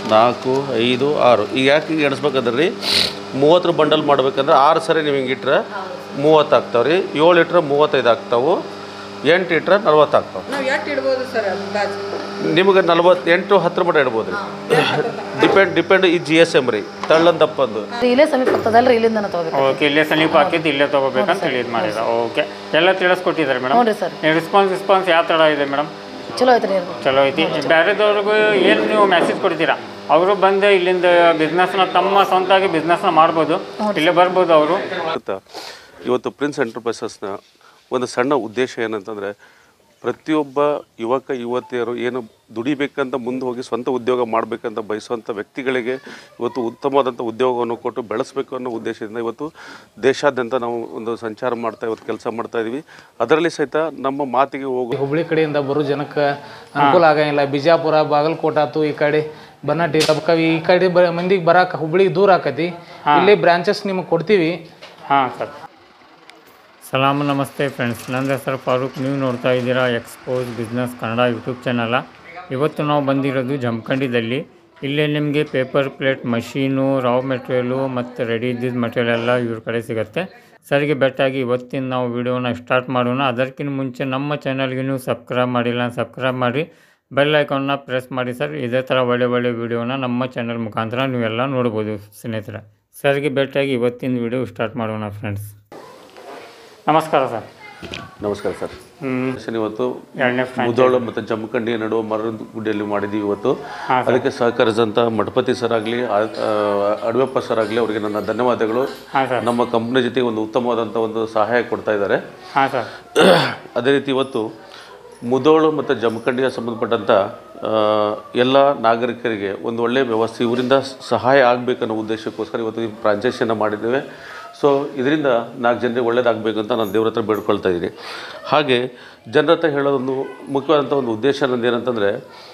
ನಾಲ್ಕು ಐದು ಆರು ಈಗ ಯಾಕೆ ಹಿಂಗೆ ಎಣಿಸ್ಬೇಕಂದ್ರೆ ರೀ ಮೂವತ್ತರ ಬಂಡಲ್ ಮಾಡ್ಬೇಕಂದ್ರೆ ಆರು ಸರಿ ನೀವು ಹಿಂಗೆ ಇಟ್ರೆ ಮೂವತ್ತು ಆಗ್ತಾವೆ ರೀ ಏಳು ಇಟ್ರೆ ಮೂವತ್ತೈದು ಆಗ್ತಾವೆ ಎಂಟು ಇಟ್ರೆ ನಲ್ವತ್ತು ಆಗ್ತಾವೆ ನಾವು ಎಷ್ಟು ಇಡ್ಬೋದು ಸರ್ ಅಂದಾಜು ನಿಮಗೆ ನಲ್ವತ್ತು ಎಂಟು ಹತ್ತರ ಮಟ್ಟ ಇಡ್ಬೋದು ರೀ ಡಿಪೆಂಡ್ ಡಿಪೆಂಡ್ ಈ ಜಿ ಎಸ್ ಎಮ್ ರೀ ತಳ್ಳನ್ ದಪ್ಪಂದು ಇಲ್ಲೇ ಸಮೀಪ ಆಗ್ತದಲ್ರಿ ಇಲ್ಲಿಂದ ತಗೋಬೇಕು ಓಕೆ ಇಲ್ಲೇ ಸಮೀಪ ಹಾಕಿದ್ದು ಇಲ್ಲೇ ತೊಗೋಬೇಕಂತ ಹೇಳಿ ಇದು ಮಾಡಿದ ಓಕೆ ಎಲ್ಲ ತಿಳಿಸ್ಕೊಟ್ಟಿದ್ದಾರೆ ಮೇಡಮ್ ಹ್ಞೂ ರೀ ಸರ್ ರೆಸ್ಪಾನ್ಸ್ ರೆಸ್ಪಾನ್ಸ್ ಯಾವ ಥರ ಇದೆ ಮೇಡಮ್ ಚಲೋ ಐತ್ರಿ ಇದು ಚಲೋ ಐತಿ ಬೇರೆದವ್ರಿಗೂ ಏನು ನೀವು ಮೆಸೇಜ್ ಕೊಡ್ತೀರಾ ಅವರು ಬಂದು ಇಲ್ಲಿಂದ ಬಿಸ್ನೆಸ್ನ ತಮ್ಮ ಸ್ವಂತಾಗಿ ಬಿಸ್ನೆಸ್ನ ಮಾಡ್ಬೋದು ಇಲ್ಲೇ ಬರ್ಬೋದು ಅವರು ಗೊತ್ತಾ ಇವತ್ತು ಪ್ರಿನ್ಸ್ ಎಂಟರ್ಪ್ರೈಸಸ್ನ ಒಂದು ಸಣ್ಣ ಉದ್ದೇಶ ಏನಂತಂದರೆ ಪ್ರತಿಯೊಬ್ಬ ಯುವಕ ಯುವತಿಯರು ಏನು ದುಡಿಬೇಕಂತ ಮುಂದೆ ಹೋಗಿ ಸ್ವಂತ ಉದ್ಯೋಗ ಮಾಡಬೇಕಂತ ಬಯಸುವಂಥ ವ್ಯಕ್ತಿಗಳಿಗೆ ಇವತ್ತು ಉತ್ತಮವಾದಂಥ ಉದ್ಯೋಗವನ್ನು ಕೊಟ್ಟು ಬೆಳೆಸಬೇಕು ಅನ್ನೋ ಉದ್ದೇಶದಿಂದ ಇವತ್ತು ದೇಶಾದ್ಯಂತ ನಾವು ಒಂದು ಸಂಚಾರ ಮಾಡ್ತಾ ಇವತ್ತು ಕೆಲಸ ಮಾಡ್ತಾ ಇದ್ದೀವಿ ಅದರಲ್ಲಿ ಸಹಿತ ನಮ್ಮ ಮಾತಿಗೆ ಹೋಗೋ ಹುಬ್ಳಿ ಕಡೆಯಿಂದ ಬರೋ ಜನಕ್ಕೆ ಅನುಕೂಲ ಆಗಂಗಿಲ್ಲ ಬಿಜಾಪುರ ಬಾಗಲಕೋಟ ಆತು ಈ ಕಡೆ ಬನ್ನಾಟಿ ಅದಕ್ಕೆ ಈ ಕಡೆ ಬ ಮಂದಿಗೆ ಬರಾಕ ಹುಬ್ಳಿಗೆ ದೂರ ಆಕತಿ ಇಲ್ಲೇ ಬ್ರಾಂಚಸ್ ನಿಮಗೆ ಕೊಡ್ತೀವಿ ಹಾಂ ಸರ್ ಸಲಾಮ್ ನಮಸ್ತೆ ಫ್ರೆಂಡ್ಸ್ ನನ್ನ ಹೆಸರು ಫಾರೂಕ್ ನೀವು ನೋಡ್ತಾ ಇದ್ದೀರಾ ಎಕ್ಸ್ಪೋಸ್ ಬಿಸ್ನೆಸ್ ಕನ್ನಡ ಯೂಟ್ಯೂಬ್ ಚಾನಲ ಇವತ್ತು ನಾವು ಬಂದಿರೋದು ಜಮಖಂಡಿದಲ್ಲಿ ಇಲ್ಲೇ ನಿಮಗೆ paper plate machine raw material ಮತ್ತು ರೆಡಿ ಇದ್ದಿದ್ದ ಮೆಟೀರಿಯಲ್ ಎಲ್ಲ ಇವ್ರ ಕಡೆ ಸಿಗುತ್ತೆ ಸರಿಗೆ ಬೆಟ್ಟಾಗಿ ಇವತ್ತಿನ ನಾವು ವಿಡಿಯೋನ ಸ್ಟಾರ್ಟ್ ಮಾಡೋಣ ಅದಕ್ಕಿಂತ ಮುಂಚೆ ನಮ್ಮ ಚಾನಲ್ಗೆ ನೀವು ಸಬ್ಸ್ಕ್ರೈಬ್ ಮಾಡಿಲ್ಲ ಸಬ್ಸ್ಕ್ರೈಬ್ ಮಾಡಿ ಬೆಲ್ ಐಕಾನ್ನ ಪ್ರೆಸ್ ಮಾಡಿ ಸರ್ ಇದೇ ಥರ ಒಳ್ಳೆ ಒಳ್ಳೆ ವಿಡಿಯೋನ ನಮ್ಮ ಚಾನಲ್ ಮುಖಾಂತರ ನೀವೆಲ್ಲ ನೋಡ್ಬೋದು ಸ್ನೇಹಿತರೆ ಸರ್ಗೆ ಭೇಟಿಯಾಗಿ ಇವತ್ತಿನ ವಿಡಿಯೋ ಸ್ಟಾರ್ಟ್ ಮಾಡೋಣ ಫ್ರೆಂಡ್ಸ್ ನಮಸ್ಕಾರ ಸರ್ ನಮಸ್ಕಾರ ಸರ್ ಹ್ಞೂ ಇವತ್ತು ಎರಡನೇ ಮುದೋಳ ಮತ್ತು ಜಮ್ಮಖಂಡಿ ನಡುವೆ ಮರದ ಗುಡಿಯಲ್ಲಿ ಮಾಡಿದ್ದೀವಿ ಇವತ್ತು ಅದಕ್ಕೆ ಸಹಕರಿಸಿದಂಥ ಮಠಪತಿ ಸರ್ ಆಗಲಿ ಅಡವೆಪ್ಪ ಸರ್ ಆಗಲಿ ಅವರಿಗೆ ನನ್ನ ಧನ್ಯವಾದಗಳು ಹಾಂ ಸರ್ ನಮ್ಮ ಕಂಪ್ನಿ ಜೊತೆ ಒಂದು ಉತ್ತಮವಾದಂಥ ಒಂದು ಸಹಾಯ ಕೊಡ್ತಾ ಇದ್ದಾರೆ ಹಾಂ ಸರ್ ಅದೇ ರೀತಿ ಇವತ್ತು ಮುದೋಳು ಮತ್ತು ಜಮಖಂಡಿಗೆ ಸಂಬಂಧಪಟ್ಟಂಥ ಆ, ಎಲ್ಲ ನಾಗರಿಕರಿಗೆ ಒಂದು ಒಳ್ಳೆಯ ವ್ಯವಸ್ಥೆ ಇವರಿಂದ ಸಹಾಯ ಆಗಬೇಕನ್ನೋ ಉದ್ದೇಶಕ್ಕೋಸ್ಕರ ಇವತ್ತು ಈ ಫ್ರಾಂಚೈಸಿಯನ್ನು ಮಾಡಿದ್ದೇವೆ ಸೊ ಇದರಿಂದ ನಾಲ್ಕು ಜನರಿಗೆ ಒಳ್ಳೇದಾಗಬೇಕು ಅಂತ ನಾನು ದೇವ್ರ ಹತ್ರ ಬೇಡ್ಕೊಳ್ತಾ ಇದ್ದೀನಿ ಹಾಗೆ ಜನರ ಹತ್ರ ಹೇಳೋದೊಂದು ಮುಖ್ಯವಾದಂಥ ಒಂದು ಉದ್ದೇಶ ನಂದು ಏನಂತಂದರೆ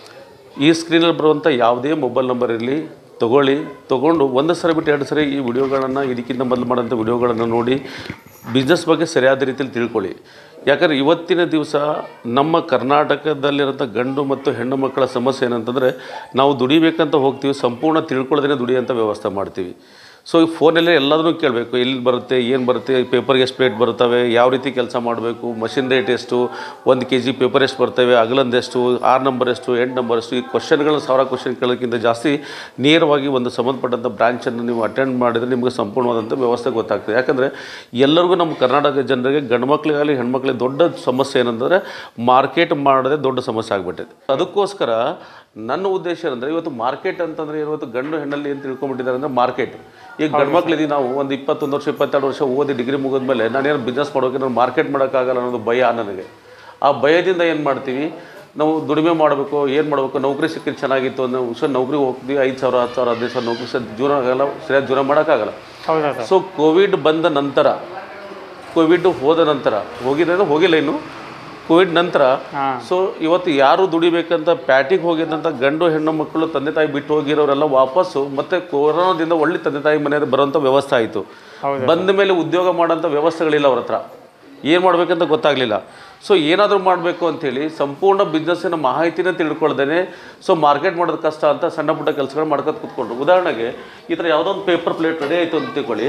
ಈ ಸ್ಕ್ರೀನಲ್ಲಿ ಬರುವಂಥ ಯಾವುದೇ ಮೊಬೈಲ್ ನಂಬರ್ ಇರಲಿ ತೊಗೊಳ್ಳಿ ತೊಗೊಂಡು ಒಂದು ಸರಿ ಬಿಟ್ಟು ಎರಡು ಸರಿ ಈ ವಿಡಿಯೋಗಳನ್ನು ಇದಕ್ಕಿಂತ ಮೊದಲು ಮಾಡೋಂಥ ವಿಡಿಯೋಗಳನ್ನು ನೋಡಿ ಬಿಸ್ನೆಸ್ ಬಗ್ಗೆ ಸರಿಯಾದ ರೀತಿಯಲ್ಲಿ ತಿಳ್ಕೊಳ್ಳಿ ಯಾಕಂದರೆ ಇವತ್ತಿನ ದಿವಸ ನಮ್ಮ ಕರ್ನಾಟಕದಲ್ಲಿರೋಂಥ ಗಂಡು ಮತ್ತು ಹೆಣ್ಣು ಮಕ್ಕಳ ಸಮಸ್ಯೆ ಏನಂತಂದರೆ ನಾವು ದುಡಿಬೇಕಂತ ಹೋಗ್ತೀವಿ ಸಂಪೂರ್ಣ ತಿಳ್ಕೊಳ್ಳೋದೇ ದುಡಿಯೋಂಥ ವ್ಯವಸ್ಥೆ ಮಾಡ್ತೀವಿ ಸೊ ಈ ಫೋನಲ್ಲೇ ಎಲ್ಲದನ್ನೂ ಕೇಳಬೇಕು ಎಲ್ಲಿ ಬರುತ್ತೆ ಏನು ಬರುತ್ತೆ ಪೇಪರ್ಗೆ ಎಷ್ಟು ಪ್ಲೇಟ್ ಬರ್ತವೆ ಯಾವ ರೀತಿ ಕೆಲಸ ಮಾಡಬೇಕು ಮಷಿನ್ ರೇಟ್ ಎಷ್ಟು ಒಂದು ಕೆ ಜಿ ಪೇಪರ್ ಎಷ್ಟು ಬರ್ತವೆ ಅಗಲಂದು ಎಷ್ಟು ಆರು ನಂಬರ್ ಎಷ್ಟು ಎಂಟು ನಂಬರ್ ಎಷ್ಟು ಈ ಕ್ವಶನ್ಗಳನ್ನ ಸಾವಿರ ಕ್ವಶನ್ ಕೇಳೋಕ್ಕಿಂತ ಜಾಸ್ತಿ ನೇರವಾಗಿ ಒಂದು ಸಂಬಂಧಪಟ್ಟಂಥ ಬ್ರಾಂಚನ್ನು ನೀವು ಅಟೆಂಡ್ ಮಾಡಿದರೆ ನಿಮಗೆ ಸಂಪೂರ್ಣವಾದಂಥ ವ್ಯವಸ್ಥೆ ಗೊತ್ತಾಗ್ತದೆ ಯಾಕಂದರೆ ಎಲ್ಲರಿಗೂ ನಮ್ಮ ಕರ್ನಾಟಕ ಜನರಿಗೆ ಗಂಡು ಮಕ್ಕಳಿಗಾಗಲಿ ಹೆಣ್ಮಕ್ಳಿಗೆ ದೊಡ್ಡ ಸಮಸ್ಯೆ ಏನಂದರೆ ಮಾರ್ಕೆಟ್ ಮಾಡೋದೇ ದೊಡ್ಡ ಸಮಸ್ಯೆ ಆಗಿಬಿಟ್ಟಿದೆ ಅದಕ್ಕೋಸ್ಕರ ನನ್ನ ಉದ್ದೇಶ ಏನಂದರೆ ಇವತ್ತು ಮಾರ್ಕೆಟ್ ಅಂತಂದರೆ ಇವತ್ತು ಗಂಡು ಹೆಣ್ಣಲ್ಲಿ ಏನು ತಿಳ್ಕೊಂಬಿಟ್ಟಿದ್ದಾರೆ ಅಂದರೆ ಮಾರ್ಕೆಟ್ ಈಗ ಗಂಡು ಮಕ್ಳಿದ್ದೀವಿ ನಾವು ಒಂದು ಇಪ್ಪತ್ತೊಂದು ವರ್ಷ ಇಪ್ಪತ್ತೆರಡು ವರ್ಷ ಓದಿ ಡಿಗ್ರಿ ಮುಗಿದ್ಮೇಲೆ ನಾನೇನು ಬಿಸ್ನೆಸ್ ಮಾಡೋಕೆ ನಾನು ಮಾರ್ಕೆಟ್ ಮಾಡೋಕ್ಕಾಗಲ್ಲ ಅನ್ನೋದು ಭಯ ನನಗೆ ಆ ಭಯದಿಂದ ಏನು ಮಾಡ್ತೀವಿ ನಾವು ದುಡಿಮೆ ಮಾಡಬೇಕು ಏನು ಮಾಡಬೇಕು ನೌಕರಿ ಸಿಕ್ಕಿದ್ದು ಚೆನ್ನಾಗಿತ್ತು ಅನ್ನೋ ಸೊ ನೌಕರಿ ಹೋಗ್ತೀವಿ ಐದು ಸಾವಿರ ಹತ್ತು ಸಾವಿರ ಹದಿನೈದು ಸಾವಿರ ನೌಕರಿ ಸಹ ಜೀವನ ಆಗಲ್ಲ ಸರಿಯಾಗಿ ಜೀವನ ಮಾಡೋಕ್ಕಾಗಲ್ಲ ಹೌದಾ ಸರ್ ಸೊ ಕೋವಿಡ್ ಬಂದ ನಂತರ ಕೋವಿಡ್ ಹೋದ ನಂತರ ಹೋಗಿದ್ರೆ ಹೋಗಿಲ್ಲ ಇನ್ನು ಕೋವಿಡ್ ನಂತರ ಹಾಂ ಸೊ ಇವತ್ತು ಯಾರು ದುಡಿಬೇಕಂತ ಪ್ಯಾಟಿಗೆ ಹೋಗಿದ್ದಂಥ ಗಂಡು ಹೆಣ್ಣು ಮಕ್ಕಳು ತಂದೆ ತಾಯಿ ಬಿಟ್ಟು ಹೋಗಿರೋರೆಲ್ಲ ವಾಪಸ್ಸು ಮತ್ತೆ ಕೊರೋನಾದಿಂದ ಒಳ್ಳೆ ತಂದೆ ತಾಯಿ ಮನೆಯಲ್ಲಿ ಬರೋಂಥ ವ್ಯವಸ್ಥೆ ಆಯಿತು ಬಂದ ಮೇಲೆ ಉದ್ಯೋಗ ಮಾಡೋಂಥ ವ್ಯವಸ್ಥೆಗಳಿಲ್ಲ ಅವ್ರ ಹತ್ರ ಏನು ಮಾಡಬೇಕಂತ ಗೊತ್ತಾಗಲಿಲ್ಲ ಸೊ ಏನಾದರೂ ಮಾಡಬೇಕು ಅಂಥೇಳಿ ಸಂಪೂರ್ಣ ಬಿಸ್ನೆಸ್ಸಿನ ಮಾಹಿತಿನ ತಿಳ್ಕೊಳ್ದೇನೆ ಸೊ ಮಾರ್ಕೆಟ್ ಮಾಡೋದು ಕಷ್ಟ ಅಂತ ಸಣ್ಣ ಪುಟ್ಟ ಕೆಲಸಗಳು ಮಾಡ್ಕೊತ ಕೂತ್ಕೊಂಡ್ರು ಉದಾಹರಣೆಗೆ ಈ ಥರ ಯಾವುದೋ ಒಂದು ಪೇಪರ್ ಪ್ಲೇಟ್ ರೆಡಿ ಆಯಿತು ಅಂತ ತಿಳ್ಕೊಳ್ಳಿ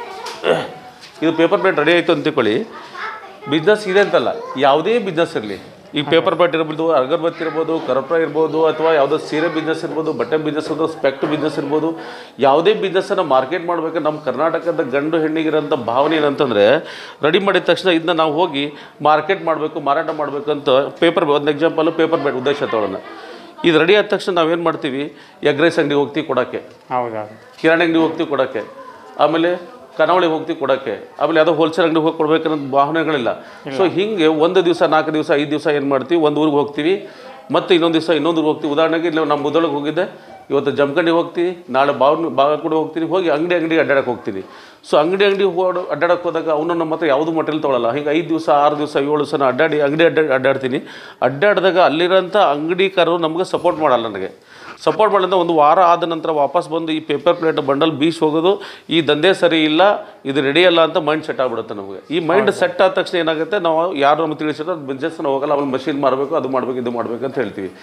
ಇದು ಪೇಪರ್ ಪ್ಲೇಟ್ ರೆಡಿ ಆಯಿತು ಅಂತ ತಿಳ್ಕೊಳ್ಳಿ ಬಿಸ್ನೆಸ್ ಇದೆ ಅಂತಲ್ಲ ಯಾವುದೇ ಬಿಸ್ನೆಸ್ ಇರಲಿ ಈಗ ಪೇಪರ್ ಪ್ಲೇಟ್ ಇರ್ಬೋದು ಅಗರಬತ್ತಿ ಇರ್ಬೋದು ಕರ್ಪೂರ ಇರ್ಬೋದು ಅಥವಾ ಯಾವುದೋ ಸೀರೆ ಬಿಸ್ನೆಸ್ ಇರ್ಬೋದು ಬಟ್ಟೆ ಬಿಸ್ನೆಸ್ ಇರ್ಬೋದು ಸ್ಪೆಕ್ಟ್ ಬಿಸ್ನೆಸ್ ಇರ್ಬೋದು ಯಾವುದೇ ಬಿಸ್ನೆಸ್ಸನ್ನು ಮಾರ್ಕೆಟ್ ಮಾಡಬೇಕು ನಮ್ಮ ಕರ್ನಾಟಕದ ಗಂಡು ಹೆಣ್ಣಿಗಿರೋಂಥ ಭಾವನೆ ಏನಂತಂದರೆ ರೆಡಿ ಮಾಡಿದ ತಕ್ಷಣ ಇದನ್ನ ನಾವು ಹೋಗಿ ಮಾರ್ಕೆಟ್ ಮಾಡಬೇಕು ಮಾರಾಟ ಮಾಡಬೇಕು ಅಂತ ಪೇಪರ್ ಒಂದು ಎಕ್ಸಾಂಪಲು ಪೇಪರ್ ಪ್ಲೇಟ್ ಉದ್ದೇಶ ತೊಗೊಳ್ಳೋಣ ಇದು ರೆಡಿ ಆದ ತಕ್ಷಣ ನಾವೇನು ಮಾಡ್ತೀವಿ ಎಗ್ ರೈಸ್ ಅಂಗಡಿ ಹೋಗ್ತೀವಿ ಕೊಡೋಕ್ಕೆ ಹೌದಾ ಕಿರಾಣಿ ಅಂಗಡಿ ಹೋಗ್ತೀವಿ ಕೊಡೋಕ್ಕೆ ಆಮೇಲೆ ಕರಾವಳಿ ಹೋಗ್ತೀವಿ ಕೊಡೋಕ್ಕೆ ಆಮೇಲೆ ಯಾವುದೋ ಹೋಲ್ಸೇಲ್ ಅಂಗಡಿ ಹೋಗಿ ಕೊಡ್ಬೇಕನ್ನೋದು ಭಾವನೆಗಳಿಲ್ಲ ಸೊ ಹಿಂಗೆ ಒಂದು ದಿವಸ ನಾಲ್ಕು ದಿವಸ ಐದು ದಿವಸ ಏನು ಮಾಡ್ತೀವಿ ಒಂದು ಊರಿಗೆ ಹೋಗ್ತೀವಿ ಮತ್ತು ಇನ್ನೊಂದು ದಿವಸ ಇನ್ನೊಂದು ಊರಿಗೆ ಹೋಗ್ತೀವಿ ಉದಾಹರಣೆಗೆ ಇಲ್ಲಿ ನಮ್ಮ ಮುದೊಳಗೆ ಹೋಗಿದ್ದೆ ಇವತ್ತು ಜಮಖಂಡಿ ಹೋಗ್ತೀವಿ ನಾಳೆ ಬಾವ್ ಬಾಗಲಕೋಟೆ ಹೋಗ್ತೀನಿ ಹೋಗಿ ಅಂಗಡಿ ಅಂಗಡಿ ಅಡ್ಡಾಡಕ್ಕೆ ಹೋಗ್ತೀನಿ ಸೊ ಅಂಗಡಿ ಅಂಗಡಿ ಹೋಗಿ ಅಡ್ಡಾಡಕ್ಕೆ ಹೋದಾಗ ಅವನು ನಮ್ಮ ಹತ್ರ ಯಾವುದು ಮಟೀರಿಯಲ್ ತೊಗೊಳಲ್ಲ ಹಿಂಗೆ ಐದು ದಿವಸ ಆರು ದಿವಸ ಏಳು ದಿವಸ ನಾನು ಅಡ್ಡಾಡಿ ಅಂಗಡಿ ಅಡ್ಡಾಡಿ ಅಡ್ಡಾಡ್ತೀನಿ ಅಡ್ಡಾಡಿದಾಗ ಅಲ್ಲಿರೋಂಥ ಅಂಗಡಿಕಾರರು ನಮಗೆ ಸಪೋರ್ಟ್ ಮಾಡಲ್ಲ ನನಗೆ ಸಪೋರ್ಟ್ ಮಾಡಿದ ಒಂದು ವಾರ ಆದ ನಂತರ ವಾಪಸ್ ಬಂದು ಈ ಪೇಪರ್ ಪ್ಲೇಟ್ ಬಂಡಲ್ ಬೀಸ್ ಹೋಗೋದು ಈ ದಂಧೆ ಸರಿ ಇಲ್ಲ ಇದು ರೆಡಿ ಅಲ್ಲ ಅಂತ ಮೈಂಡ್ ಸೆಟ್ ಆಗ್ಬಿಡುತ್ತೆ ನಮಗೆ ಈ ಮೈಂಡ್ ಸೆಟ್ ಆದ ತಕ್ಷಣ ಏನಾಗುತ್ತೆ ನಾವು ಯಾರು ನಮ್ಗೆ ತಿಳಿಸಿದ್ರೆ ಬಿಸ್ನೆಸ್ ಹೋಗಲ್ಲ ಅವ್ನು ಮಷಿನ್ ಮಾಡಬೇಕು ಅದು ಮಾಡಬೇಕು ಇದು ಮಾಡಬೇಕು ಅಂತ ಹೇಳ್ತೀವಿ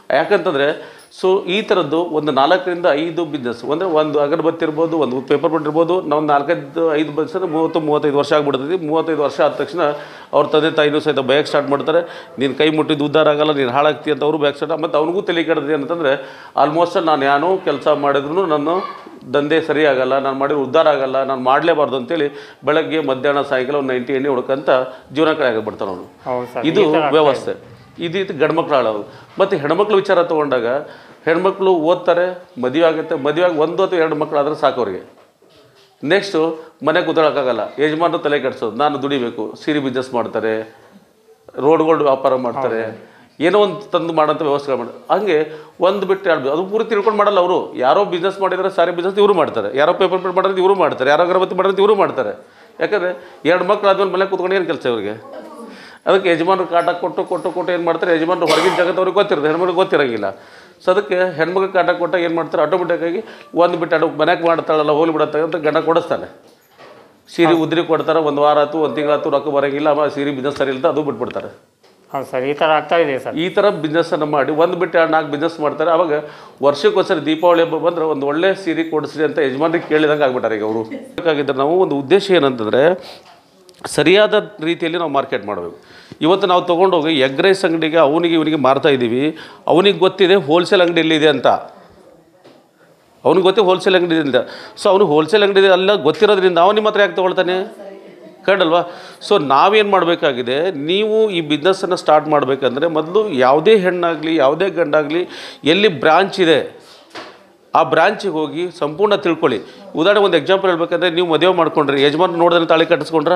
ಯಾಕಂತಂದರೆ ಸೊ ಈ ಥರದ್ದು ಒಂದು ನಾಲ್ಕರಿಂದ ಐದು ಬಿಸ್ನೆಸ್ ಅಂದರೆ ಒಂದು ಅಗರಬತ್ತಿ ಇರ್ಬೋದು ಒಂದು ಪೇಪರ್ ಬೋಟ್ ಇರ್ಬೋದು ನಾವು ನಾಲ್ಕೈದು ಐದು ಬಿಸ್ನೆಸ್ ಮೂವತ್ತು ಮೂವತ್ತೈದು ವರ್ಷ ಆಗ್ಬಿಡ್ತೈತಿ ಮೂವತ್ತೈದು ವರ್ಷ ಆದ ತಕ್ಷಣ ಅವ್ರ ತಂದೆ ತಾಯಿನೂ ಸಹಿತ ಬಯಕ್ಕೆ ಸ್ಟಾರ್ಟ್ ಮಾಡ್ತಾರೆ ನೀನು ಕೈ ಮುಟ್ಟಿದ್ದು ಉದ್ಧಾರ ಆಗಲ್ಲ ನೀನು ಹಾಳಾಗ್ತಿ ಅಂತ ಅವರು ಬ್ಯಾಕ್ ಸ್ಟಾರ್ಟ್ ಮತ್ತು ಅವನಿಗೂ ತಲೆ ಕೆಡದೆ ಅಂತಂದರೆ ಆಲ್ಮೋಸ್ಟ್ ನಾನು ಏನೋ ಕೆಲಸ ಮಾಡಿದ್ರು ನಾನು ದಂಧೆ ಸರಿ ಆಗಲ್ಲ ನಾನು ಮಾಡಿದ್ರೆ ಉದ್ಧಾರ ಆಗಲ್ಲ ನಾನು ಮಾಡಲೇಬಾರ್ದು ಅಂತೇಳಿ ಬೆಳಗ್ಗೆ ಮಧ್ಯಾಹ್ನ ಸಾಯಂಕಾಲ ಒಂದು ನೈಂಟಿ ಎಣ್ಣೆ ಹೊಡ್ಕಂತ ಜೀವನ ಕಡೆ ಆಗಿಬಿಡ್ತಾನೆ ಅವನು ಹೌದು ಸರ್ ಇದು ವ್ಯವಸ್ಥೆ ಇದು ಇದು ಗಂಡ್ಮಕ್ಳು ಆಳೋದು ಮತ್ತು ಹೆಣ್ಮಕ್ಳು ವಿಚಾರ ತೊಗೊಂಡಾಗ ಹೆಣ್ಮಕ್ಳು ಓದ್ತಾರೆ ಮದುವೆ ಆಗುತ್ತೆ ಮದುವೆ ಆಗಿ ಒಂದು ಅಥವಾ ಎರಡು ಮಕ್ಕಳು ಆದರೆ ಸಾಕು ಅವ್ರಿಗೆ ನೆಕ್ಸ್ಟು ಮನೆ ಕೂತ್ಕೊಳ್ಳೋಕ್ಕಾಗಲ್ಲ ಯಜಮಾನ್ರು ತಲೆ ಕೆಡಿಸೋದು ನಾನು ದುಡಿಬೇಕು ಸೀರೆ ಬಿಸ್ನೆಸ್ ಮಾಡ್ತಾರೆ ರೋಡ್ಗಳು ವ್ಯಾಪಾರ ಮಾಡ್ತಾರೆ ಏನೋ ಒಂದು ತಂದು ಮಾಡೋಂಥ ವ್ಯವಸ್ಥೆ ಮಾಡಿ ಹಂಗೆ ಒಂದು ಬಿಟ್ಟು ಎರಡು ಅದು ಪೂರ್ತಿ ತಿಳ್ಕೊಂಡು ಮಾಡಲ್ಲ ಅವರು ಯಾರೋ ಬಿಸ್ನೆಸ್ ಮಾಡಿದರೆ ಸಾರಿ ಬಿಸ್ನೆಸ್ ಇವರು ಮಾಡ್ತಾರೆ ಯಾರೋ ಪೇಪರ್ ಪ್ರಿಂಟ್ ಮಾಡೋದು ಇವರು ಮಾಡ್ತಾರೆ ಯಾರೋ ಅಗರಬತ್ತಿ ಮಾಡೋದು ಇವರು ಮಾಡ್ತಾರೆ ಯಾಕಂದರೆ ಎರಡು ಮಕ್ಳು ಆದ್ಮೇಲೆ ಮನೆ ಕೂತ್ಕೊಂಡು ಏನು ಕೆಲಸ ಇವ್ರಿಗೆ ಅದಕ್ಕೆ ಯಜಮಾನ್ರು ಕಾಟ ಕೊಟ್ಟು ಕೊಟ್ಟು ಕೊಟ್ಟು ಏನು ಮಾಡ್ತಾರೆ ಯಜಮಾನ್ರು ಹೊರಗಿನ ಜಗತ್ತು ಅವ್ರಿಗೆ ಗೊತ್ತಿರುತ್ತೆ ಹೆಣ್ಮಕ್ಳಿಗೆ ಗೊತ್ತಿರೋಂಗಿಲ್ಲ ಸೊ ಅದಕ್ಕೆ ಹೆಣ್ಮಕ್ಳು ಕಾಟ ಕೊಟ್ಟಾಗ ಏನು ಮಾಡ್ತಾರೆ ಆಟೋಮೆಟಿಕ್ಕಾಗಿ ಒಂದು ಬಿಟ್ಟು ಅಡು ಮನೆಗೆ ಮಾಡ್ತಾಳಲ್ಲ ಹೋಗ್ಲಿ ಬಿಡತ್ತೆ ಅಂತ ಗಂಡ ಕೊಡಿಸ್ತಾನೆ ಸೀರೆ ಉದ್ರಿ ಕೊಡ್ತಾರೆ ಒಂದು ವಾರ ಆಯ್ತು ಒಂದು ತಿಂಗಳಾಯ್ತು ರೊಕ್ಕ ಬರೋಂಗಿಲ್ಲ ಅಮ್ಮ ಸೀರೆ ಬಿಸ್ನೆಸ್ ಸರಿ ಇಲ್ಲ ಅದು ಬಿಟ್ಬಿಡ್ತಾರೆ ಹೌದು ಸರ್ ಈ ಥರ ಆಗ್ತಾ ಇದೆ ಸರ್ ಈ ಥರ ಬಿಸ್ನೆಸ್ಸನ್ನು ಮಾಡಿ ಒಂದು ಬಿಟ್ಟು ಎರಡು ನಾಲ್ಕು ಬಿಸ್ನೆಸ್ ಮಾಡ್ತಾರೆ ಅವಾಗ ವರ್ಷಕ್ಕೊಂದ್ಸರಿ ದೀಪಾವಳಿ ಹಬ್ಬ ಬಂದ್ರೆ ಒಂದು ಒಳ್ಳೆ ಸೀರೆ ಕೊಡಿಸ್ರಿ ಅಂತ ಯಜಮಾನ್ರಿಗೆ ಕೇಳಿದಂಗೆ ಆಗ್ಬಿಟ್ಟಾರೆ ಈಗ ಅವರು ಬೇಕಾಗಿದ್ದರೆ ನಾವು ಒಂದು ಉದ್ದೇಶ ಏನಂತಂದರೆ ಸರಿಯಾದ ರೀತಿಯಲ್ಲಿ ನಾವು ಮಾರ್ಕೆಟ್ ಮಾಡಬೇಕು ಇವತ್ತು ನಾವು ತೊಗೊಂಡೋಗಿ ಎಗ್ ರೈಸ್ ಅಂಗಡಿಗೆ ಅವನಿಗೆ ಇವನಿಗೆ ಮಾರ್ತಾ ಇದ್ದೀವಿ ಅವನಿಗೆ ಗೊತ್ತಿದೆ ಹೋಲ್ಸೇಲ್ ಅಂಗಡಿ ಎಲ್ಲಿದೆ ಅಂತ ಅವ್ನಿಗೆ ಗೊತ್ತೇ ಹೋಲ್ಸೇಲ್ ಅಂಗಡಿ ಇದೆ ಅಂತ ಸೊ ಅವನು ಹೋಲ್ಸೇಲ್ ಅಂಗಡಿ ಅಲ್ಲ ಗೊತ್ತಿರೋದ್ರಿಂದ ಅವನು ನಿಮ್ಮ ಹತ್ರ ಯಾಕೆ ತೊಗೊಳ್ತಾನೆ ಕರೆಕ್ಟಲ್ವಾ ಸೊ ನಾವೇನು ಮಾಡಬೇಕಾಗಿದೆ ನೀವು ಈ ಬಿಸ್ನೆಸ್ಸನ್ನು ಸ್ಟಾರ್ಟ್ ಮಾಡಬೇಕಂದ್ರೆ ಮೊದಲು ಯಾವುದೇ ಹೆಣ್ಣಾಗಲಿ ಯಾವುದೇ ಗಂಡಾಗಲಿ ಎಲ್ಲಿ ಬ್ರಾಂಚ್ ಇದೆ ಆ ಬ್ರಾಂಚಿಗೆ ಹೋಗಿ ಸಂಪೂರ್ಣ ತಿಳ್ಕೊಳ್ಳಿ ಉದಾಹರಣೆ ಒಂದು ಎಕ್ಸಾಂಪಲ್ ಹೇಳ್ಬೇಕಂದ್ರೆ ನೀವು ಮದುವೆ ಮಾಡ್ಕೊಂಡ್ರಿ ಯಜಮಾನ್ ನೋಡಿದ್ರೆ ತಾಳಿ ಕಟ್ಟಿಸ್ಕೊಂಡ್ರ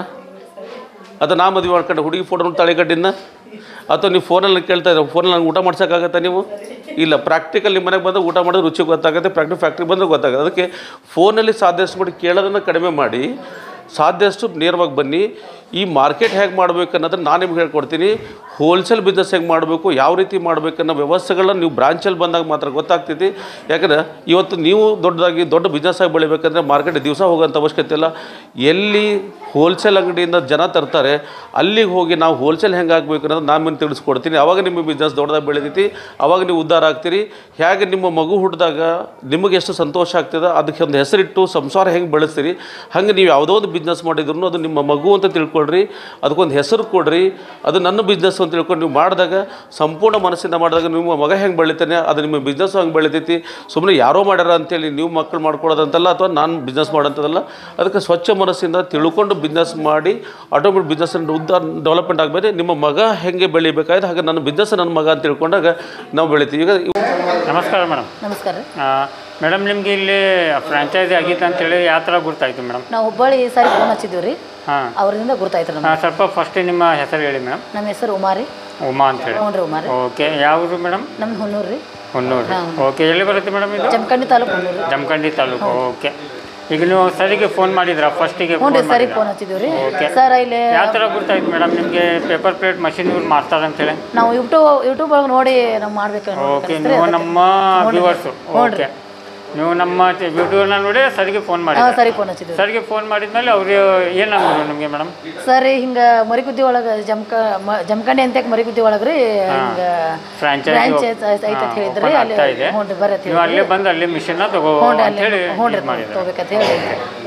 ಅಥವಾ ನಾ ಮದುವೆ ಮಾಡ್ಕೊಂಡು ಹುಡುಗಿ ಫೋಟೋ ನೋಡಿ ತಾಳಿ ಕಟ್ಟಿದ್ನ ಅಥವಾ ನೀವು ಫೋನಲ್ಲಿ ಕೇಳ್ತಾ ಇದ್ರೆ ಫೋನಲ್ಲಿ ನಂಗೆ ಊಟ ಮಾಡ್ಸೋಕ್ಕಾಗತ್ತಾ ನೀವು ಇಲ್ಲ ಪ್ರಾಕ್ಟಿಕಲ್ ನಿಮ್ಮ ಮನೆಗೆ ಬಂದು ಊಟ ಮಾಡೋದು ರುಚಿ ಗೊತ್ತಾಗುತ್ತೆ ಪ್ರಾಕ್ಟಿಕ್ ಫ್ಯಾಕ್ಟ್ರಿ ಬಂದರೆ ಗೊತ್ತಾಗುತ್ತೆ ಅದಕ್ಕೆ ಫೋನಲ್ಲಿ ಸಾಧ್ಯಷ್ಟು ಮಾಡಿ ಕೇಳೋದನ್ನು ಕಡಿಮೆ ಮಾಡಿ ಸಾಧ್ಯಷ್ಟು ನೇರವಾಗಿ ಬನ್ನಿ ಈ ಮಾರ್ಕೆಟ್ ಹೇಗೆ ಮಾಡಬೇಕು ಅನ್ನೋದನ್ನ ನಾನು ನಿಮ್ಗೆ ಹೇಳ್ಕೊಡ್ತೀನಿ ಹೋಲ್ಸೇಲ್ ಬಿಸ್ನೆಸ್ ಹೆಂಗೆ ಮಾಡಬೇಕು ಯಾವ ರೀತಿ ಮಾಡಬೇಕನ್ನೋ ವ್ಯವಸ್ಥೆಗಳನ್ನ ನೀವು ಬ್ರಾಂಚಲ್ಲಿ ಬಂದಾಗ ಮಾತ್ರ ಗೊತ್ತಾಗ್ತೈತಿ ಯಾಕಂದರೆ ಇವತ್ತು ನೀವು ದೊಡ್ಡದಾಗಿ ದೊಡ್ಡ ಬಿಸ್ನೆಸ್ ಆಗಿ ಬೆಳಿಬೇಕಂದ್ರೆ ಮಾರ್ಕೆಟ್ ದಿವಸ ಹೋಗೋಂಥ ಅವಶ್ಯಕತೆ ಇಲ್ಲ ಎಲ್ಲಿ ಹೋಲ್ಸೇಲ್ ಅಂಗಡಿಯಿಂದ ಜನ ತರ್ತಾರೆ ಅಲ್ಲಿಗೆ ಹೋಗಿ ನಾವು ಹೋಲ್ಸೇಲ್ ಹೆಂಗೆ ಆಗಬೇಕು ಅನ್ನೋದು ನಾನು ನಿಮ್ಗೆ ತಿಳಿಸ್ಕೊಡ್ತೀನಿ ಅವಾಗ ನಿಮ್ಮ ಬಿಸ್ನೆಸ್ ದೊಡ್ಡದಾಗಿ ಬೆಳಿತೈತಿ ಅವಾಗ ನೀವು ಉದ್ಧಾರ ಆಗ್ತೀರಿ ಹೇಗೆ ನಿಮ್ಮ ಮಗು ಹುಟ್ಟಿದಾಗ ನಿಮಗೆ ಎಷ್ಟು ಸಂತೋಷ ಆಗ್ತದೆ ಅದಕ್ಕೆ ಒಂದು ಹೆಸರಿಟ್ಟು ಸಂಸಾರ ಹೆಂಗೆ ಬೆಳೆಸ್ತೀರಿ ಹಂಗೆ ನೀವು ಯಾವುದೋ ಒಂದು ಬಿಸ್ನೆಸ್ ಮಾಡಿದ್ರು ಅದು ನಿಮ್ಮ ಮಗು ಅಂತ ತಿಳ್ಕೊಳ್ರಿ ಅದಕ್ಕೊಂದು ಹೆಸರು ಕೊಡ್ರಿ ಅದು ನನ್ನ ಬಿಸ್ನೆಸ್ ಅಂತ ತಿಳ್ಕೊಂಡು ನೀವು ಮಾಡಿದಾಗ ಸಂಪೂರ್ಣ ಮನಸ್ಸಿಂದ ಮಾಡಿದಾಗ ನಿಮ್ಮ ಮಗ ಹೆಂಗೆ ಬೆಳಿತಾನೆ ಅದು ನಿಮ್ಮ ಬಿಸ್ನೆಸ್ ಹಂಗೆ ಬೆಳಿತೈತಿ ಸುಮ್ಮನೆ ಯಾರೋ ಮಾಡ್ಯಾರ ಅಂತೇಳಿ ನೀವು ಮಕ್ಕಳು ಮಾಡ್ಕೊಳ್ಳೋದಂತಲ್ಲ ಅಥವಾ ನಾನು ಬಿಸ್ನೆಸ್ ಮಾಡೋಂಥದ್ದಲ್ಲ ಅದಕ್ಕೆ ಸ್ವಚ್ಛ ಮನಸ್ಸಿಂದ ತಿಳ್ಕೊಂಡು ಬಿಸ್ನೆಸ್ ಮಾಡಿ ಆಟೋಮೆಟಿಕ್ ಬಿಸ್ನೆಸ್ ಉದ್ದ ಡೆವಲಪ್ಮೆಂಟ್ ಆಗಬೇಕು ನಿಮ್ಮ ಮಗ ಹೆಂಗೆ ಬೆಳಿಬೇಕಾಯ್ತು ಹಾಗೆ ನನ್ನ ಬಿಸ್ನೆಸ್ ನನ್ನ ಮಗ ಅಂತ ತಿಳ್ಕೊಂಡಾಗ ನಾವು ಬೆಳಿತೀವಿ ಈಗ ನಮಸ್ಕಾರ ಮೇಡಮ್ ನಮಸ್ಕಾರ ರೀ ಮೇಡಮ್ ನಿಮಗೆ ಇಲ್ಲಿ ಫ್ರಾಂಚೈಸಿ ಆಗಿತ್ತು ಅಂತೇಳಿ ಯಾವ ಥರ ಗುರ್ತಾಯ್ತು ಮೇಡಮ್ ನಾವು ಹುಬ್ಬಳ್ಳಿ ಈ ಸಾರಿ ಫೋನ್ ಹಚ್ಚಿದ್ದೀವಿ ರೀ ಹಾಂ ಅವರಿಂದ ಗುರ್ತಾಯ್ತು ನಮ್ಗೆ ಸ್ವಲ್ಪ ಫಸ್ಟ್ ನಿಮ್ಮ ಹೆಸರು ಹೇಳಿ ಮೇಡಮ್ ನಮ್ಮ ಹೆಸರು ಉಮಾರಿ ಉಮಾ ಅಂತ ಹೇಳಿ ಹ್ಞೂ ರೀ ಉಮಾರಿ ಓಕೆ ಯಾವುದು ಮೇಡಮ್ ನಮ್ಮ ಹುನ್ನೂರು ರೀ ಹೊನ್ನೂರು ಓಕೆ ಎಲ್ಲಿ ಬರುತ್ತೆ ಮೇಡಮ್ ಇದು ಜಮಖಂಡಿ ತಾಲೂಕು ಹುನ್ನೂರು ರೀ ಜಮಖಂಡಿ ತಾಲೂಕು ಓಕೆ ಈಗ ನೀವು ಸರಿಗೆ ಫೋನ್ ಮಾಡಿದ್ರಾ ಫಸ್ಟಿಗೆ ಹ್ಞೂ ರೀ ಸರಿ ಫೋನ್ ಹಚ್ಚಿದ್ದೀವಿ ರೀ ಸರ್ ಇಲ್ಲಿ ಯಾವ ಥರ ಗುರ್ತಾಯ್ತು ಮೇಡಮ್ ನಿಮಗೆ ಪೇಪರ್ ಪ್ಲೇಟ್ ಮಷಿನ್ ಯೂಸ್ ಮಾಡ್ತಾರೆ ಅಂತೇಳಿ ನಾವು ಯೂಟ್ಯೂಬ್ ಯೂಟ್ಯೂಬ್ ಒಳಗೆ ನೋಡಿ ನಾವು ಮಾಡ್ಬೇಕು ಓಕೆ ನೀವು ನಮ್ಮ ವ್ಯೂವರ್ಸು ಓಕೆ ನೀವು ನಮ್ಮ ವಿಡಿಯೋನ ನೋಡಿ ಸರಿಗೆ ಫೋನ್ ಮಾಡಿ ಹಾಂ ಸರಿ ಫೋನ್ ಹಚ್ಚಿದ್ದೀವಿ ಸರ್ಗೆ ಫೋನ್ ಮಾಡಿದ್ಮೇಲೆ ಅವ್ರು ಏನು ಅಂದ್ರು ನಿಮಗೆ ಮೇಡಮ್ ಸರ್ ಹಿಂಗೆ ಮರಿಗುದ್ದಿ ಒಳಗೆ ಜಮಕ ಮ- ಜಮಖಂಡಿ ಅಂತ ಮರಿಗುದ್ದಿ ಒಳಗೆ ರೀ ಹಿಂಗೆ ಫ್ರಾಂಚೈಸಿ ಬ್ರಾಂಚ್ ಐತೆ ಅಂತ ಹೇಳಿದ್ರಿ ಅಲ್ಲಿ ಆಗ್ತಾ ಇದೆ ಹ್ಞೂ ರೀ ಬರತ್ತೆ ನೀವು ಅಲ್ಲೇ ಬಂದು ಅಲ್ಲಿ ಮಿಷನ್ನ ತಗೋ ಹ್ಞೂ ರೀ ಅಂತ ಅಲ್ಲಿ ಹೇಳಿ ಹ್ಞೂ ರೀ ಇದ್ ಮಾಡಿದ್ರು ತೊಗೋಬೇಕಂತ ಹೇಳಿ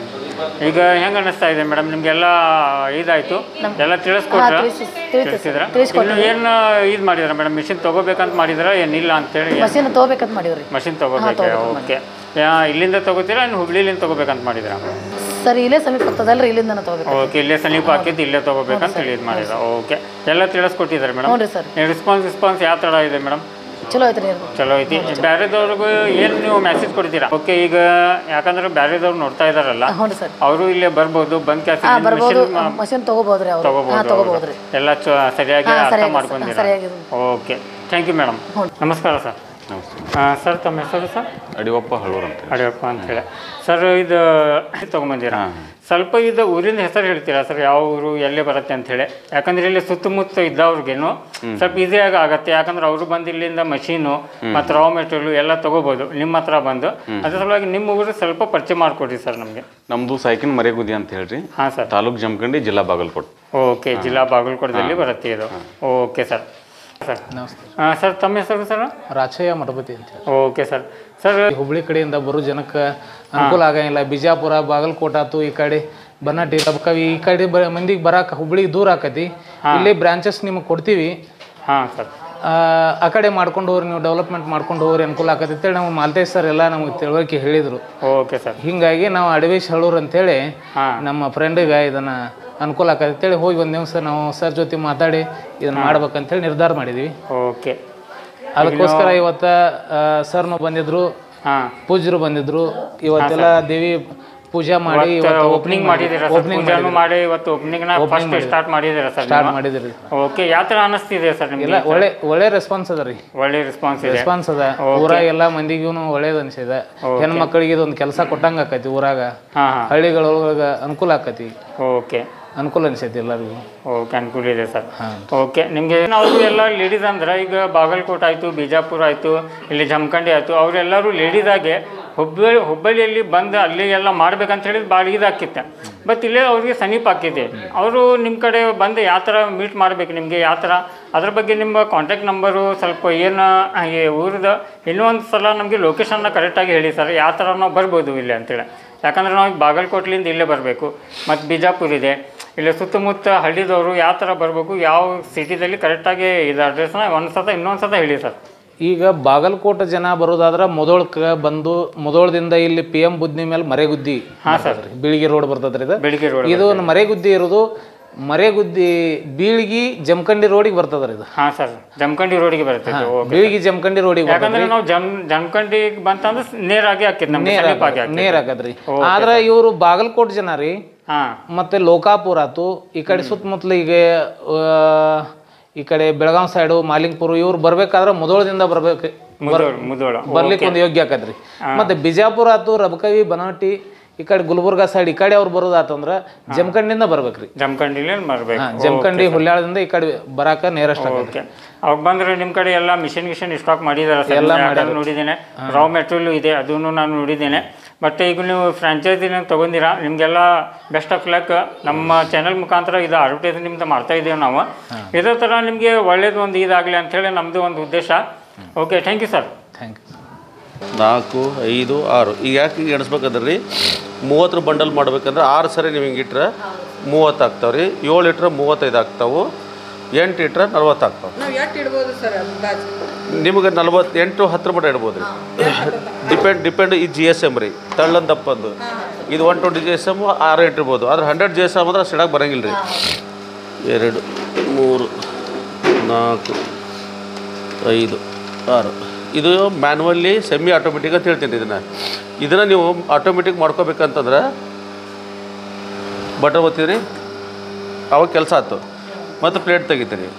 ಈಗ ಹೆಂಗೆ ಅನ್ನಿಸ್ತಾ ಇದೆ ಮೇಡಮ್ ನಿಮಗೆಲ್ಲ ಇದಾಯ್ತು ಎಲ್ಲ ತಿಳಿಸ್ಕೊಟ್ರ ಹಾಂ ತಿಳಿಸಿ ತಿಳಿಸಿ ತಿಳಿಸಿದ್ರ ತಿಳಿಸ್ಕೊಟ್ರು. ಇನ್ನು ಏನು ಇದು ಮಾಡಿದ್ರ ಮೇಡಮ್ ಮಿಷಿನ್ ತಗೋಬೇಕಂತ ಮಾಡಿದ್ರ ಏನಿಲ್ಲ ಅಂತೇಳಿ ಮಷೀನ್ ತೊಗೋಬೇಕಂತ ಮಾಡೀವಿ ರೀ ಮಷಿನ್ ತಗೋಬೇಕು ಓಕೆ ಇಲ್ಲಿಂದ ತಗೋತೀರಾ ಇನ್ನು ಹುಬ್ಳಿಲಿಂದ ತಗೋಬೇಕಂತ ಮಾಡಿದ್ರ ಸರ್ ಇಲ್ಲೇ ಸಮೀಪ ಆಗ್ತದಲ್ರಿ ಇಲ್ಲಿಂದ ತೊಗೋಬೇಕು ಓಕೆ ಇಲ್ಲೇ ಸಮೀಪ ಹಾಕಿದ್ದು ಇಲ್ಲೇ ತಗೋಬೇಕಂತ ಹೇಳಿ ಇದು ಮಾಡಿದ್ರ ಓಕೆ ಎಲ್ಲ ತಿಳಿಸ್ಕೊಟ್ಟಿದ್ದಾರೆ ಹ್ಞೂ ಮೇಡಮ್ ರೀ ಸರ್ ರೆಸ್ಪಾನ್ಸ್ ರೆಸ್ಪಾನ್ಸ್ ಯಾವ ಥರ ಇದೆ ಮೇಡಮ್ ಚಲೋ ಐತ್ರಿ ಇದು ಚಲೋ ಐತಿ ಬೇರೆದವ್ರಿಗೂ ಏನು ನೀವು ಮೆಸೇಜ್ ಕೊಡ್ತೀರಾ ಓಕೆ ಈಗ ಯಾಕಂದ್ರೆ ಬೇರೆದವ್ರು ನೋಡ್ತಾ ಇದಾರಲ್ಲ ಹ್ಞೂ ರೀ ಸರ್ ಅವರು ಇಲ್ಲೇ ಬರ್ಬೋದು ಬಂದ್ ಕ್ಯಾಸ್ ಹಾಂ ಬರ್ಬೋದು ಮಷೀನ್ ತೊಗೋಬೋದ್ರಿ ಅವ್ರು ಹಾಂ ತಗೋಬಹುದು ತೊಗೋಬೋದ್ರಿ ಎಲ್ಲ ಚ- ಸರಿಯಾಗಿ ಹಾಂ, ಅರ್ಥ ಸರಿಯಾಗಿ- ಮಾಡ್ಕೊಂಡಿರ ಸರಿಯಾಗಿ. ಓಕೆ ಥ್ಯಾಂಕ್ ಯು ಮೇಡಮ್ ಹ್ಞೂ. ನಮಸ್ಕಾರ ಸರ್ ಸರ್ ತಮ್ಮ ಹೆಸರು ಸರ್ ಅಡಿವಪ್ಪ ಹಳೂರ್ ಅಂತ ಅಡಿಯಪ್ಪ ಅಂತೇಳಿ ಸರ್ ಇದು ತೊಗೊಂಬಂದಿರಾ ಸ್ವಲ್ಪ ಇದು ಊರಿನ ಹೆಸರು ಹೇಳ್ತೀರಾ ಸರ್ ಯಾವ ಊರು ಎಲ್ಲಿ ಬರುತ್ತೆ ಅಂತ ಹೇಳಿ ಯಾಕಂದ್ರೆ ಇಲ್ಲಿ ಸುತ್ತಮುತ್ತ ಇದ್ದವ್ರಿಗೇನು ಸ್ವಲ್ಪ ಈಸಿಯಾಗಿ ಆಗತ್ತೆ ಯಾಕಂದ್ರೆ ಅವರು ಬಂದು ಇಲ್ಲಿಂದ ಮಷೀನು ಮತ್ತು ರಾ ಮೆಟೀರಿಯಲ್ ಎಲ್ಲ ತಗೋಬೋದು ನಿಮ್ಮ ಹತ್ರ ಬಂದು ಅದ್ರ ಸಲುವಾಗಿ ನಿಮ್ಮ ಊರು ಸ್ವಲ್ಪ ಪರಿಚಯ ಮಾಡಿಕೊಡ್ರಿ ಸರ್ ನಮಗೆ ನಮ್ದು ಸೈಕಿನ್ ಮರೆಗುದಿ ಅಂತ ಹೇಳ್ರಿ ಹಾಂ ಸರ್ ತಾಲೂಕ್ ಜಮಖಂಡಿ ಜಿಲ್ಲಾ ಬಾಗಲಕೋಟ್ ಓಕೆ ಜಿಲ್ಲಾ ಬಾಗಲಕೋಟದಲ್ಲಿ ಬರುತ್ತೆ ಇದು ಓಕೆ ಸರ್ ಸರ್ ನಮಸ್ತೆ ಹಾಂ ಸರ್ ತಮ್ಮ ಹೆಸರು ಸರ್ ರಾಚಯ್ಯ ಮಠಪತಿ ಅಂತ ಹೇಳಿ ಓಕೆ ಸರ್ ಸರ್ ಹುಬ್ಳಿ ಕಡೆಯಿಂದ ಬರೋ ಜನಕ್ಕೆ ಅನುಕೂಲ ಆಗಂಗಿಲ್ಲ ಬಿಜಾಪುರ ಬಾಗಲಕೋಟೆ ಆತು ಈ ಕಡೆ ಬನ್ನಾಟಿ ಲಬಕವಿ ಈ ಕಡೆ ಬ ಮಂದಿಗೆ ಬರಾಕ ಹುಬ್ಳಿಗೆ ದೂರ ಆಕತಿ ಇಲ್ಲಿ ಬ್ರಾಂಚಸ್ ನಿಮಗೆ ಕೊಡ್ತೀವಿ ಹಾಂ ಸರ್ ಆ, ಆ ಕಡೆ ಮಾಡ್ಕೊಂಡು ಹೋಗ್ರಿ ನೀವು ಡೆವಲಪ್ಮೆಂಟ್ ಮಾಡ್ಕೊಂಡು ಹೋಗ್ರಿ ಅನುಕೂಲ ಆಕತಿ ಅಂತೇಳಿ ನಮಗೆ ಮಾಲ್ತೇಶ್ ಸರ್ ಎಲ್ಲ ನಮಗೆ ತಿಳುವಳಿಕೆ ಹೇಳಿದರು ಓಕೆ ಸರ್ ಹಿಂಗಾಗಿ ನಾವು ಅಡವೇಶ್ ಹೇಳೋರು ಅಂತೇಳಿ ಹಾ. ನಮ್ಮ ಫ್ರೆಂಡಿಗೆ ಇದನ್ನ ಅನುಕೂಲ ಆಕತಿ ಅಂತೇಳಿ ಹೋಗಿ ಒಂದು ದಿವಸ ನಾವು ಸರ್ ಜೊತೆ ಮಾತಾಡಿ ಇದನ್ನ ಮಾಡ್ಬೇಕಂತೇಳಿ ನಿರ್ಧಾರ ಮಾಡಿದ್ವಿ ಓಕೆ ಅದಕ್ಕೋಸ್ಕರ ಇವತ್ತ ಸರ್ನು ಬಂದಿದ್ರು ಹಾಂ ಪೂಜ್ಯರು ಬಂದಿದ್ರು ಇವತ್ತೆಲ್ಲ ದೇವಿ ಪೂಜೆ ಮಾಡಿ ಇವತ್ತು ಓಪನಿಂಗ್ ಮಾಡಿದ್ದೀರಾ ಸರ್ ಪೂಜಾನು ಮಾಡಿ ಇವತ್ತು ಓಪನಿಂಗ್ ನ ಫಸ್ಟ್ ಸ್ಟಾರ್ಟ್ ಮಾಡಿದ್ದೀರಾ ಸರ್ ಸ್ಟಾರ್ಟ್ ಮಾಡಿದ್ರಿ ಓಕೆ ಯಾವ ಥರ ಅನಿಸ್ತಿದೆ ಸರ್ ನಿಮಗೆ ಇಲ್ಲ ಒಳ್ಳೆ ಒಳ್ಳೆ ರೆಸ್ಪಾನ್ಸ್ ಅದ ರೀ ಒಳ್ಳೆ ರೆಸ್ಪಾನ್ಸ್ ಇದೆ ರೆಸ್ಪಾನ್ಸ್ ಅದ ಊರಾಗ ಎಲ್ಲ ಮಂದಿಗೂ ಒಳ್ಳೇದು ಅನ್ಸಿದೆ ಹೆಣ್ಮಕ್ಳಿಗೆ ಇದೊಂದು ಕೆಲಸ ಕೊಟ್ಟಂಗ ಆಕೈತಿ ಊರಾಗ ಹಾಂ ಹಾಂ ಹಳ್ಳಿಗಳೊಳಗ ಅನುಕೂಲ ಆಕತಿ ಓಕೆ ಅನುಕೂಲ ಅನ್ಸೈತಿ ಎಲ್ಲರಿಗೂ ಓಕೆ ಅನುಕೂಲ ಇದೆ ಸರ್ ಓಕೆ ನಿಮಗೆ ನಾವು ಎಲ್ಲ ಲೇಡೀಸ್ ಅಂದ್ರೆ ಈಗ ಬಾಗಲಕೋಟೆ ಆಯಿತು ಬಿಜಾಪುರ ಆಯಿತು ಇಲ್ಲಿ ಜಮಖಂಡಿ ಆಯಿತು ಅವರೆಲ್ಲರೂ ಲೇಡೀಸಾಗೆ ಹುಬ್ಬಳ್ಳಿ ಹುಬ್ಬಳ್ಳಿಯಲ್ಲಿ ಬಂದು ಅಲ್ಲಿ ಎಲ್ಲ ಮಾಡ್ಬೇಕಂತ ಹೇಳಿದ್ರೆ ಭಾಳ ಇದಾಕಿತ್ತೆ ಬಟ್ ಇಲ್ಲೇ ಅವ್ರಿಗೆ ಸಮೀಪ ಆಕಿದೆ ಅವರು ನಿಮ್ಮ ಕಡೆ ಬಂದು ಯಾವ ಥರ ಮೀಟ್ ಮಾಡ್ಬೇಕು ನಿಮಗೆ ಯಾವ ಥರ ಅದ್ರ ಬಗ್ಗೆ ನಿಮ್ಮ ಕಾಂಟ್ಯಾಕ್ಟ್ ನಂಬರು ಸ್ವಲ್ಪ ಏನು ಈ ಊರದ ಇನ್ನೊಂದು ಸಲ ನಮಗೆ ಲೊಕೇಶನ್ನ ಕರೆಕ್ಟಾಗಿ ಹೇಳಿ ಸರ್ ಯಾವ ಥರ ನಾವು ಬರ್ಬೋದು ಇಲ್ಲಿ ಅಂತೇಳಿ ಯಾಕಂದ್ರೆ ನಾವು ಈಗ ಬಾಗಲಕೋಟ್ಲಿಂದ ಇಲ್ಲೇ ಬರಬೇಕು ಮತ್ತು ಬಿಜಾಪುರ ಇದೆ ಇಲ್ಲಿ ಸುತ್ತಮುತ್ತ ಹಳ್ಳಿದವರು ಯಾವ ಥರ ಬರಬೇಕು ಯಾವ ಸಿಟಿದಲ್ಲಿ ಕರೆಕ್ಟಾಗಿ ಇದು ಅಡ್ರೆಸ್ನ ಒಂದು ಸತ ಇನ್ನೊಂದು ಸತ ಹೇಳಿ ಸರ್ ಈಗ ಬಾಗಲಕೋಟೆ ಜನ ಬರೋದಾದ್ರೆ ಮೊದೋಳ್ಕ ಬಂದು ಮೊದೋಳದಿಂದ ಇಲ್ಲಿ ಪಿ ಎಂ ಬುದ್ನಿ ಮೇಲೆ ಮರೆಗುದ್ದಿ ಹಾಂ ಸರ್ ಬೀಳಿಗೆ ರೋಡ್ ಬರ್ತದ್ರಿ ಇದು ಬೆಳಿಗ್ಗೆ ರೋಡ್ ಇದು ಮರೆಗುದ್ದಿ ಇರೋದು ಮರೆಗುದ್ದಿ ಬೀಳ್ಗಿ ಜಮಖಂಡಿ ರೋಡಿಗೆ ಬರ್ತದ್ರಿ ಇದು ಹಾಂ ಸರ್ ಜಮಖಂಡಿ ರೋಡಿಗೆ ಬರುತ್ತೆ ಓಕೆ ಬೀಳ್ಗಿ ಜಮಖಂಡಿ ರೋಡಿಗೆ ಯಾಕಂದ್ರೆ ನಾವು ಜಮ್ ಜಮಖಂಡಿಗೆ ಬಂತಂದ್ರೆ ನೇರಾಗಿ ಹಾಕಿದ್ ನಮ್ಗೆ ಸಮೀಪ ಆಗಿ ಹಾಕಿದ್ ನೇರ ಆಗದ್ರಿ ಆದ್ರೆ ಇವರು ಬಾಗಲಕೋಟೆ ಜನ ರೀ ಹಾಂ ಮತ್ತೆ ಲೋಕಾಪುರ ಆತು ಈ ಕಡೆ ಸುತ್ತಮುತ್ತಲು ಈಗ ಆ, ಈ ಕಡೆ ಬೆಳಗಾವ್ ಸೈಡು ಮಾಲಿಂಗ್ಪುರ ಇವ್ರು ಬರ್ಬೇಕಾದ್ರೆ ಮುದೋಳದಿಂದ ಬರ್ಬೇಕು ಮುದೋಳ ಮುದೋಳ ಬರ್ಲಿಕ್ಕೆ ಒಂದು ಯೋಗ್ಯ ಆಕತ್ರಿ ಮತ್ತೆ ಬಿಜಾಪುರ ಆತು ರಬಕವಿ ಬನಾಟಿ ಈ ಕಡೆ ಗುಲ್ಬರ್ಗಾ ಸೈಡ್ ಈ ಕಡೆ ಅವ್ರು ಬರೋದಾತಂದ್ರ ಜಮಖಂಡಿಂದ ಬರ್ಬೇಕ್ರಿ ಜಮಖಂಡಿಲಿ ಬರ್ಬೇಕು ಹಾ, ಜಮಖಂಡಿ ಹುಲ್ಯಾಳದಿಂದ ಈ ಕಡೆ ಬರಾಕ ನೇರಸ್ಟ್ ಆಗತ್ರಿ ಓಕೆ ಅವಾಗ ಬಂದ್ರೆ ನಿಮ್ಮ ಕಡೆ ಎಲ್ಲ ಮಿಷನ್ ಗಿಷನ್ ಸ್ಟಾಕ್ ಮಾಡಿದಾರೆ ಸರ್ ಎಲ್ಲ ನೋಡಿದ್ದೇನೆ ರಾ ಮೆಟೀರಿಯಲ್ ಇದೆ ಅದನ್ನು ನಾನು ನೋಡಿದ್ದೇನೆ ಬಟ್ ಈಗ ನೀವು ಫ್ರಾಂಚೈಸಿನ ತೊಗೊಂಡಿರಾ ನಿಮಗೆಲ್ಲ ಬೆಸ್ಟ್ ಆಫ್ ಲಕ್ ನಮ್ಮ ಚಾನಲ್ ಮುಖಾಂತರ ಇದು ಅಡ್ವರ್ಟೈಸ್ ನಿಮ್ದು ಮಾಡ್ತಾ ಇದ್ದೇವೆ ನಾವು ಇದೇ ಥರ ನಿಮಗೆ ಒಳ್ಳೇದು ಒಂದು ಇದಾಗಲಿ ಅಂಥೇಳಿ ನಮ್ಮದು ಒಂದು ಉದ್ದೇಶ okay thank you sir thank you ನಾಲ್ಕು ಐದು ಆರು ಈಗ ಯಾಕೆ ಈಗ ಎಣಿಸ್ಬೇಕಂದ್ರೆ ರೀ ಮೂವತ್ತರ ಬಂಡಲ್ ಮಾಡ್ಬೇಕಂದ್ರೆ ಆರು ಸರಿ ನೀವು ಹಿಂಗೆ ಇಟ್ರೆ ಮೂವತ್ತು ಆಗ್ತಾವೆ ರೀ ಏಳು ಇಟ್ರೆ ಮೂವತ್ತೈದು ಆಗ್ತಾವೆ ಎಂಟು ಇಟ್ರೆ ನಲ್ವತ್ತು ಆಗ್ತಾವೆ ನಾವು ಎಷ್ಟು ಇಡ್ಬೋದು ಸರ್ ಅಂದಾಜು ನಿಮಗೆ ನಲ್ವತ್ತೆಂಟು ಹತ್ತರ ಮಟ್ಟ ಇಡ್ಬೋದು ರೀ ಡಿಪೆಂಡ್ ಡಿಪೆಂಡ್ ಈ ಜಿ ಎಸ್ ಎಮ್ ರೀ ತಳ್ಳನ್ ದಪ್ಪಂದು ಇದು one twenty G S M ಆರು ಇಟ್ಟಿರ್ಬೋದು ಆದ್ರೆ ಹಂಡ್ರೆಡ್ ಜಿ ಎಸ್ ಎಮ್ ಅಂದ್ರೆ ಅಷ್ಟು ಇಡಕ್ಕೆ ಬರಂಗಿಲ್ಲ ರೀ ಎರಡು ಮೂರು ನಾಲ್ಕು ಐದು ಆರು ಇದು ಮ್ಯಾನ್ಯುವಲ್ಲಿ ಸೆಮಿ ಆಟೋಮೆಟಿಕ್ ಅಂತ ಹೇಳ್ತೀನಿ ಇದನ್ನು ಇದನ್ನು ನೀವು ಆಟೋಮೆಟಿಕ್ ಮಾಡ್ಕೋಬೇಕಂತಂದ್ರೆ ಬಟನ್ ಒತ್ತಿದ್ರಿ ಅವಾಗ ಕೆಲಸ ಆಯ್ತು ಮತ್ತು ಪ್ಲೇಟ್ ತೆಗಿತೀರಿ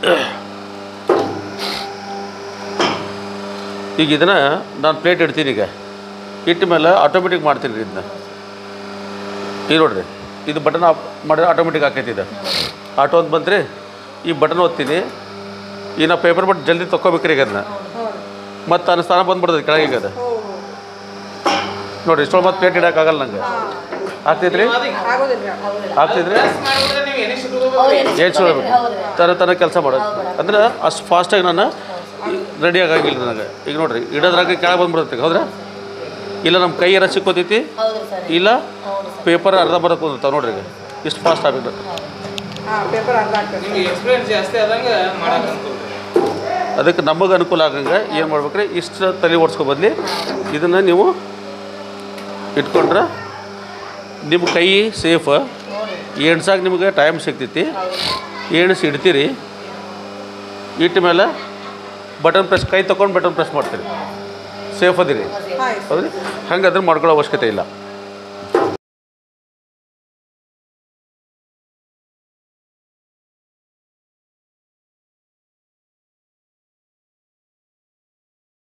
ಈಗ ಇದನ್ನು ನಾನು ಪ್ಲೇಟ್ ಇಡ್ತೀನಿ ಈಗ ಇಟ್ಟ ಮೇಲೆ ಆಟೋಮೆಟಿಕ್ ಮಾಡ್ತೀನಿ ರೀ ಇದನ್ನ ಈಗ ನೋಡ್ರಿ ಇದು ಬಟನ್ ಆಫ್ ಮಾಡಿದ್ರೆ ಆಟೋಮೆಟಿಕ್ ಆಕೈತಿ ಇದು ಆಟೋ ಅಂತ ಬಂತ್ರಿ ಈ ಬಟನ್ ಒತ್ತೀನಿ ಈಗ ನಾ ಪೇಪರ್ ಬಟ್ ಜಲ್ದಿ ತೊಗೋಬೇಕ್ರಿ ಈಗ ಅದನ್ನ ಮತ್ತು ನನ್ನ ಸ್ಥಾನ ಬಂದ್ಬಿಡ್ತದೆ ಕೆಳಗೆ ಅದು ನೋಡ್ರಿ ಇಷ್ಟೊಂದು ಮತ್ತೆ ಪ್ಲೇಟ್ ಇಡೋಕ್ಕಾಗಲ್ಲ ನಂಗೆ ಆಗ್ತೈತ್ರಿ ಆಗೋದಿಲ್ಲ ಆಗ್ತೈತ್ರಿ ಏನು ಸುಳ್ಬೇಕು ತರ ತರ ಕೆಲಸ ಮಾಡೋದು ಅಂದ್ರೆ ಅಷ್ಟು ಫಾಸ್ಟಾಗಿ ನಾನು ರೆಡಿ ಆಗಂಗಿಲ್ಲ ನನಗೆ ಈಗ ನೋಡ್ರಿ ಇಡೋದ್ರಾಗ ಕೆಳಗೆ ಬಂದ್ಬಿಡುತ್ತೆ ಹೌದ್ರಾ ಇಲ್ಲ ನಮ್ಮ ಕೈ ಯಾರ ಸಿಕ್ಕೋತೈತಿ ಇಲ್ಲ ಪೇಪರ್ ಅರ್ಧ ಬರೋಕೆ ಬಂದಿರ್ತಾವೆ ನೋಡ್ರಿ ಈಗ ಇಷ್ಟು ಫಾಸ್ಟ್ ಆಗಬೇಕು ಹಾಂ ಪೇಪರ್ ಅರ್ಧ ಆಗ್ತದೆ ಎಕ್ಸ್ಪೀರಿಯನ್ಸ್ ಜಾಸ್ತಿ ಆದಂಗೆ ಮಾಡಕ್ಕೆ ಅದಕ್ಕೆ ನಮಗೆ ಅನುಕೂಲ ಆಗಂಗೆ ಏನು ಮಾಡ್ಬೇಕ್ರಿ ಇಷ್ಟು ತಲೆ ಓಡಿಸ್ಕೊ ಬದಲಿ ಇದನ್ನು ನೀವು ಇಟ್ಕೊಂಡ್ರೆ ನಿಮ್ಮ ಕೈ ಸೇಫ್ ಎಣ್ಸಾಗ ನಿಮಗೆ ಟೈಮ್ ಸಿಗ್ತೈತಿ ಎಣ್ಸಿ ಇಡ್ತೀರಿ ಇಟ್ಟ ಮೇಲೆ ಬಟನ್ ಪ್ರೆಸ್ ಕೈ ತೊಗೊಂಡು ಬಟನ್ ಪ್ರೆಸ್ ಮಾಡ್ತೀರಿ ಸೇಫ್ ಅದಿರಿ ಹಾಂ ಹೌದ್ರಿ ಹಂಗೆ ಅದ್ರ ಮಾಡ್ಕೊಳ್ಳೋ ಅವಶ್ಯಕತೆ ಇಲ್ಲ